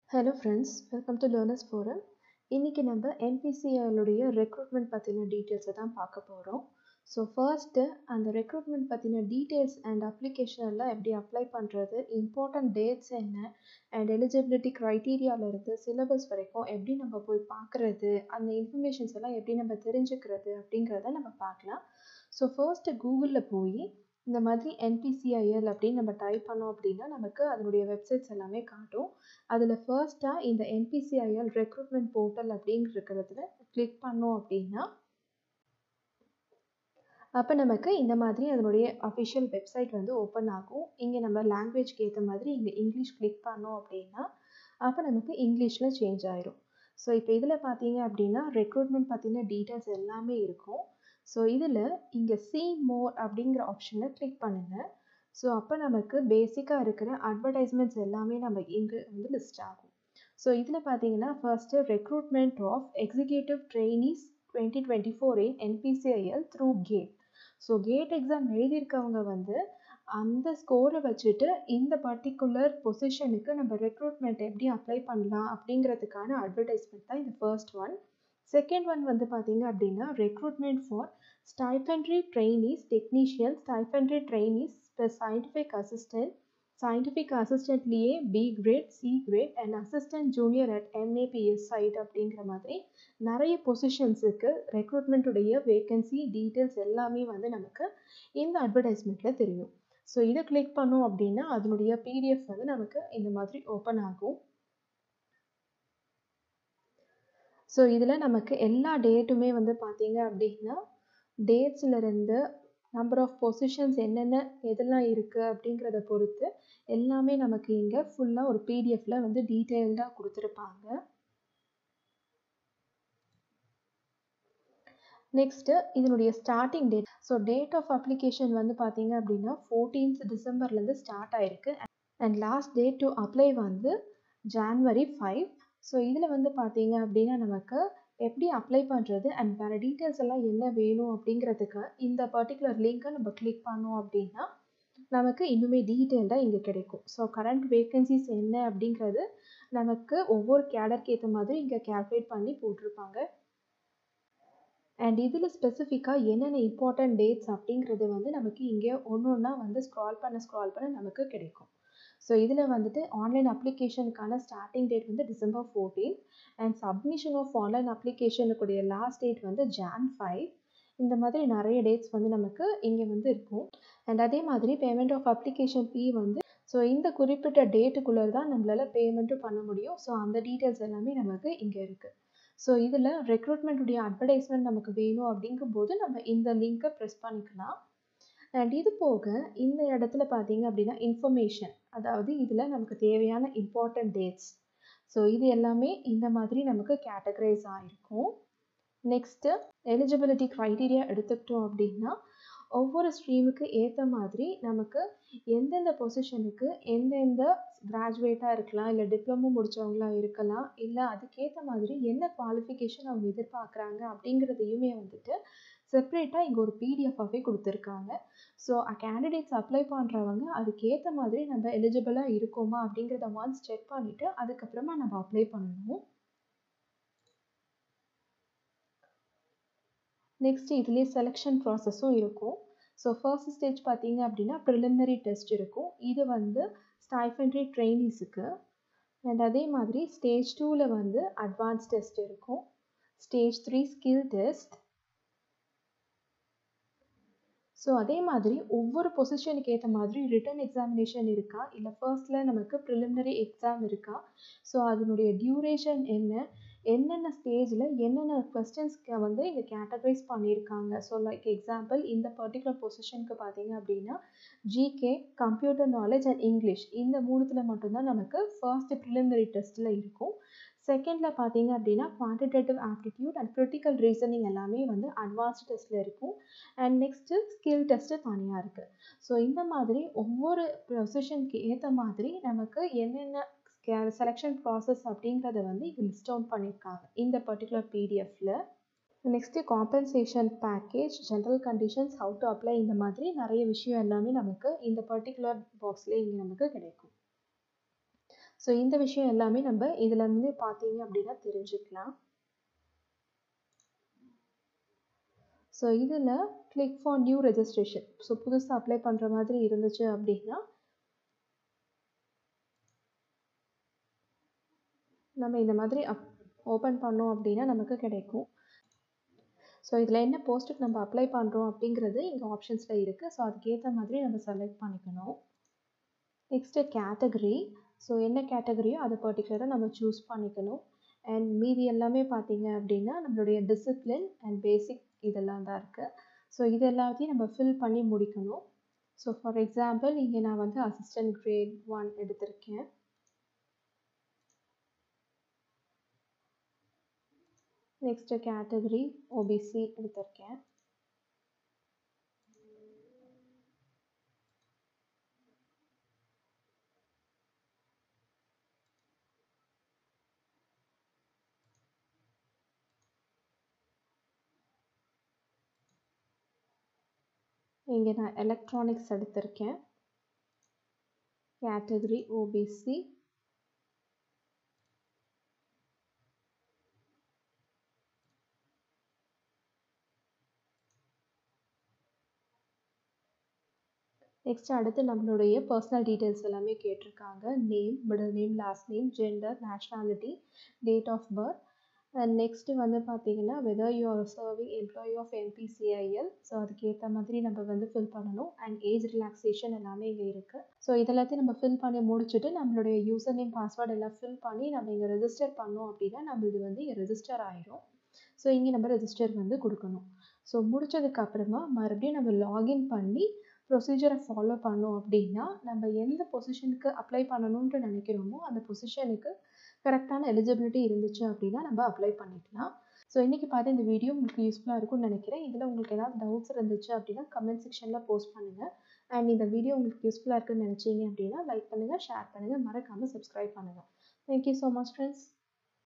hello friends welcome to learners forum இன்றைக்கி நம்ம என்பிசிஐலுடைய ரெக்ரூட்மெண்ட் பற்றின டீட்டெயில்ஸை தான் பார்க்க போகிறோம் ஸோ ஃபர்ஸ்ட்டு அந்த ரெக்ரூட்மெண்ட் பற்றின டீட்டெயில்ஸ் அண்ட் அப்ளிகேஷன் எல்லாம் எப்படி அப்ளை பண்ணுறது இம்பார்ட்டன்ட் டேட்ஸ் என்ன அண்ட் எலிஜிபிலிட்டி க்ரைட்டீரியாவிலேருந்து சிலபஸ் வரைக்கும் எப்படி நம்ம போய் பார்க்குறது அந்த இன்ஃபர்மேஷன்ஸ் எல்லாம் எப்படி நம்ம தெரிஞ்சுக்கிறது அப்படிங்கிறத நம்ம பார்க்கலாம் ஸோ ஃபர்ஸ்ட்டு கூகுளில் போய் இந்த மாதிரி என்பிசிஐஎல் அப்படின்னு நம்ம டைப் பண்ணோம் அப்படின்னா நமக்கு அதனுடைய வெப்சைட்ஸ் எல்லாமே காட்டும் அதில் ஃபர்ஸ்ட்டாக இந்த என்பிசிஐஎல் ரெக்ரூட்மெண்ட் போர்ட்டல் அப்படிங்கிறதுல கிளிக் பண்ணோம் அப்படின்னா அப்போ நமக்கு இந்த மாதிரி அதனுடைய அஃபிஷியல் வெப்சைட் வந்து ஓப்பன் ஆகும் இங்கே நம்ம லாங்குவேஜ்க்கு ஏற்ற மாதிரி இங்கே இங்கிலீஷ் கிளிக் பண்ணோம் அப்படின்னா அப்போ நமக்கு இங்கிலீஷில் சேஞ்ச் ஆயிரும் ஸோ இப்போ இதில் பார்த்தீங்க அப்படின்னா ரெக்ரூட்மெண்ட் பற்றின டீட்டெயில்ஸ் எல்லாமே இருக்கும் ஸோ இதில் இங்கே சி மோர் அப்படிங்கிற ஆப்ஷனை கிளிக் பண்ணுங்கள் ஸோ அப்போ நமக்கு பேசிக்காக இருக்கிற அட்வர்டைஸ்மெண்ட்ஸ் எல்லாமே நம்ம இங்கே வந்து லிஸ்ட் ஆகும் ஸோ இதில் பார்த்தீங்கன்னா first recruitment of executive trainees twenty twenty four in NPCIL through GATE so GATE exam எழுதியிருக்கவங்க வந்து அந்த ஸ்கோரை வச்சுட்டு இந்த பர்டிகுலர் பொசிஷனுக்கு நம்ம ரெக்ரூட்மெண்ட் எப்படி அப்ளை பண்ணலாம் அப்படிங்கிறதுக்கான அட்வர்டைஸ்மெண்ட் தான் இந்த ஃபர்ஸ்ட் ஒன் செகண்ட் ஒன் வந்து பார்த்தீங்க அப்படின்னா recruitment for stipendiary trainees technician stipendiary trainees plus scientific assistant scientific அசிஸ்டன்ட்லேயே B grade C grade and assistant junior at MAPS site அப்படிங்கிற மாதிரி நிறைய பொசிஷன்ஸுக்கு ரெக்ரூட்மெண்ட்டுடைய வேகன்சி டீட்டெயில்ஸ் எல்லாமே வந்து நமக்கு இந்த அட்வர்டைஸ்மெண்ட்டில் தெரியும் ஸோ இதை கிளிக் பண்ணோம் அப்படின்னா அதனுடைய பிடிஎஃப் வந்து நமக்கு இந்த மாதிரி ஓப்பன் ஆகும் ஸோ இதில் நமக்கு எல்லா டேட்டுமே வந்து பார்த்தீங்க அப்படின்னா டேட்ஸ்லேருந்து நம்பர் ஆஃப் பொசிஷன்ஸ் என்னென்ன எதெல்லாம் இருக்குது அப்படிங்கிறத பொறுத்து எல்லாமே நமக்கு இங்கே ஃபுல்லாக ஒரு பிடிஎஃப்பில் வந்து டீட்டெயில்டாக கொடுத்துருப்பாங்க நெக்ஸ்ட்டு இதனுடைய starting date so date of application வந்து பார்த்தீங்க அப்படின்னா ஃபோர்டீன்த் டிசம்பர்லேருந்து ஸ்டார்ட் ஆயிருக்கு and last date to apply வந்து ஜான்வரி ஃபைவ் ஸோ இதில் வந்து பார்த்தீங்க அப்படின்னா நமக்கு எப்படி அப்ளை பண்ணுறது அண்ட் வேறு டீட்டெயில்ஸ் எல்லாம் என்ன வேணும் அப்படிங்கிறதுக்கு இந்த பர்டிகுலர் லிங்க்கை நம்ம கிளிக் பண்ணோம் அப்படின்னா நமக்கு இன்னுமே டீட்டெயில்டாக இங்கே கிடைக்கும் ஸோ கரண்ட் வேக்கன்சிஸ் என்ன அப்படிங்கிறது நமக்கு ஒவ்வொரு கேடருக்கு ஏற்ற மாதிரி இங்கே கேல்குலேட் பண்ணி போட்டிருப்பாங்க அண்ட் இதில் ஸ்பெசிஃபிக்காக என்னென்ன இம்பார்ட்டன்ட் டேட்ஸ் அப்படிங்கிறது வந்து நமக்கு இங்கே ஒன்று ஒன்றா வந்து ஸ்க்ரால் பண்ண ஸ்க்ரால் பண்ண நமக்கு கிடைக்கும் ஸோ இதில் வந்துட்டு ஆன்லைன் அப்ளிகேஷனுக்கான ஸ்டார்டிங் டேட் வந்து December fourteen and submission of online அப்ளிகேஷனுக்குடைய லாஸ்ட் டேட் வந்து ஜான் ஃபைவ் இந்த மாதிரி நிறைய டேட்ஸ் வந்து நமக்கு இங்கே வந்து இருக்கும் அண்ட் அதே மாதிரி பேமெண்ட் ஆஃப் அப்ளிகேஷன் ஃபீ வந்து ஸோ இந்த குறிப்பிட்ட டேட்டுக்குள்ளே தான் நம்மளால் பேமெண்ட்டும் பண்ண முடியும் ஸோ அந்த டீட்டெயில்ஸ் எல்லாமே நமக்கு இங்கே இருக்குது ஸோ இதில் ரெக்ரூட்மெண்ட்டுடைய அட்வர்டைஸ்மெண்ட் நமக்கு வேணும் அப்படிங்கும்போது நம்ம இந்த லிங்க்கை ப்ரெஸ் பண்ணிக்கலாம் அண்ட் இது போக இந்த இடத்துல பார்த்தீங்க அப்படின்னா இன்ஃபர்மேஷன் அதாவது இதில் நமக்கு தேவையான இம்பார்ட்டன்ட் டேட்ஸ் ஸோ இது எல்லாமே இந்த மாதிரி நமக்கு கேட்டகரைஸ் ஆகிருக்கும் நெக்ஸ்ட்டு எலிஜிபிலிட்டி க்ரைட்டீரியா எடுத்துக்கிட்டோம் அப்படின்னா ஒவ்வொரு ஸ்ட்ரீமுக்கு ஏற்ற மாதிரி நமக்கு எந்தெந்த பொசிஷனுக்கு எந்தெந்த கிராஜுவேட்டாக இருக்கலாம் இல்லை டிப்ளமோ முடித்தவங்களாக இருக்கலாம் இல்லை அதுக்கேற்ற மாதிரி என்ன குவாலிஃபிகேஷன் அவங்க எதிர்பார்க்குறாங்க அப்படிங்கிறதையுமே வந்துட்டு செப்ரேட்டாக இங்கே ஒரு பிடிஎஃபாகவே கொடுத்துருக்காங்க ஸோ கேண்டிடேட்ஸ் அப்ளை பண்ணுறவங்க அதுக்கேற்ற மாதிரி நம்ம எலிஜிபிளாக இருக்கோமா அப்படிங்கிறத ஒன்ஸ் செக் பண்ணிவிட்டு அதுக்கப்புறமா நம்ம அப்ளை பண்ணணும் நெக்ஸ்ட் இதுலேயே செலெக்ஷன் ப்ராசஸும் இருக்கும் ஸோ ஃபர்ஸ்ட் ஸ்டேஜ் பார்த்தீங்க அப்படின்னா ப்ரிலிமினரி டெஸ்ட் இருக்கும் இது வந்து ஸ்டைஃபன்ட்ரி ட்ரெயினிஸுக்கு அண்ட் அதே மாதிரி ஸ்டேஜ் டூவில் வந்து அட்வான்ஸ் டெஸ்ட் இருக்கும் stage three skill test so அதே மாதிரி ஒவ்வொரு பொசிஷனுக்கு ஏற்ற மாதிரி ரிட்டன் எக்ஸாமினேஷன் இருக்கா இல்லை ஃபர்ஸ்டில் நமக்கு ப்ரிலிமினரி எக்ஸாம் இருக்கா ஸோ அதனுடைய டியூரேஷன் என்ன என்னென்ன ஸ்டேஜில் என்னென்ன கொஸ்டின்ஸ்க்கு வந்து இங்கே கேட்டகரைஸ் பண்ணியிருக்காங்க ஸோ லைக் எக்ஸாம்பிள் இந்த பர்டிகுலர் பொசிஷனுக்கு பார்த்தீங்க அப்படின்னா GK computer knowledge and English இந்த மூணுத்தில் மட்டும்தான் நமக்கு ஃபர்ஸ்ட் ப்ரிலிமினரி டெஸ்ட்டில் இருக்கும் செகண்டில் பார்த்தீங்க அப்படின்னா quantitative aptitude and critical reasoning எல்லாமே வந்து அட்வான்ஸ்ட் டெஸ்ட்டில் இருக்கும் அண்ட் நெக்ஸ்ட்டு ஸ்கில் டெஸ்ட்டு தனியாக இருக்குது ஸோ இந்த மாதிரி ஒவ்வொரு பொசிஷனுக்கு ஏற்ற மாதிரி நமக்கு என்னென்ன செலெக்ஷன் ப்ராசஸ் அப்படிங்கிறத வந்து இது லிஸ்ட் டவுன் பண்ணியிருக்காங்க இந்த பர்டிகுலர் பிடிஎஃப்பில் next compensation package general conditions how to apply இந்த மாதிரி நிறைய விஷயம் எல்லாமே நமக்கு இந்த பர்டிகுலர் பாக்ஸ்லேயே இங்கே நமக்கு கிடைக்கும் ஸோ இந்த விஷயம் எல்லாமே நம்ம இதில் இருந்து பார்த்தீங்க அப்படின்னா தெரிஞ்சுக்கலாம் ஸோ இதில் click for new registration so புதுசாக அப்ளை பண்ணுற மாதிரி இருந்துச்சு அப்படின்னா நம்ம இந்த மாதிரி அப் ஓப்பன் பண்ணோம் அப்படின்னா நமக்கு கிடைக்கும் ஸோ இதில் என்ன போஸ்ட்டுக்கு நம்ம அப்ளை பண்ணுறோம் அப்படிங்கிறது இங்கே ஆப்ஷன்ஸில் இருக்குது ஸோ அதுக்கேற்ற மாதிரி நம்ம செலக்ட் பண்ணிக்கணும் நெக்ஸ்ட்டு கேட்டகரி ஸோ என்ன கேட்டகரியோ அதை பர்டிகுலராக நம்ம சூஸ் பண்ணிக்கணும் அண்ட் மீதி எல்லாமே பார்த்தீங்க அப்படின்னா நம்மளுடைய டிசிப்ளின் அண்ட் பேசிக் இதெல்லாம் தான் இருக்குது ஸோ இது எல்லாத்தையும் நம்ம ஃபில் பண்ணி முடிக்கணும் ஸோ ஃபார் எக்ஸாம்பிள் இங்கே நான் வந்து அசிஸ்டன்ட் கிரேட் ஒன் எடுத்திருக்கேன் நெக்ஸ்ட்டு கேட்டகரி ஓபிசி எடுத்திருக்கேன் இங்கே நான் எலக்ட்ரானிக்ஸ் எடுத்திருக்கேன் கேட்டகரி ஓபிசி நெக்ஸ்ட் அடுத்து நம்மளுடைய பர்சனல் டீட்டெயில்ஸ் எல்லாமே கேட்டிருக்காங்க name middle name last name gender nationality date of birth and next வந்து பார்த்தீங்கன்னா whether you are serving employee of MPCIL so அதுக்கேற்ற மாதிரி நம்ம வந்து ஃபில் பண்ணணும் அண்ட் ஏஜ் ரிலாக்ஸேஷன் எல்லாமே இங்கே இருக்குது ஸோ இதெல்லாத்தையும் நம்ம ஃபில் பண்ணி முடிச்சுட்டு நம்மளுடைய யூசர் நேம் பாஸ்வேர்டு எல்லாம் ஃபில் பண்ணி நம்ம இங்கே ரெஜிஸ்டர் பண்ணோம் அப்படின்னா நம்மளது வந்து இங்கே ரெஜிஸ்டர் ஆயிரும் ஸோ இங்கே நம்ம ரெஜிஸ்டர் வந்து கொடுக்கணும் ஸோ முடிச்சதுக்கப்புறமா மறுபடியும் நம்ம லாகின் பண்ணி ப்ரொசீஜரை ஃபாலோ பண்ணோம் அப்படின்னா நம்ம எந்த பொசிஷனுக்கு அப்ளை பண்ணணுன்ட்டு நினைக்கிறோமோ அந்த பொசிஷனுக்கு கரெக்டான எலிஜிபிலிட்டி இருந்துச்சு அப்படின்னா நம்ம அப்ளை பண்ணிக்கலாம் ஸோ இன்றைக்கி பார்த்து இந்த வீடியோ உங்களுக்கு யூஸ்ஃபுல்லாக இருக்கும்னு நினைக்கிறேன் இதில் உங்களுக்கு ஏதாவது டவுட்ஸ் இருந்துச்சு அப்படின்னா கமெண்ட் செக்ஷனில் போஸ்ட் பண்ணுங்கள் அண்ட் இந்த வீடியோ உங்களுக்கு யூஸ்ஃபுல்லாக இருக்குன்னு நினச்சிங்க அப்படின்னா லைக் பண்ணுங்கள் ஷேர் பண்ணுங்கள் மறக்காமல் சப்ஸ்கிரைப் பண்ணுங்கள் தேங்க்யூ ஸோ மச் ஃப்ரெண்ட்ஸ்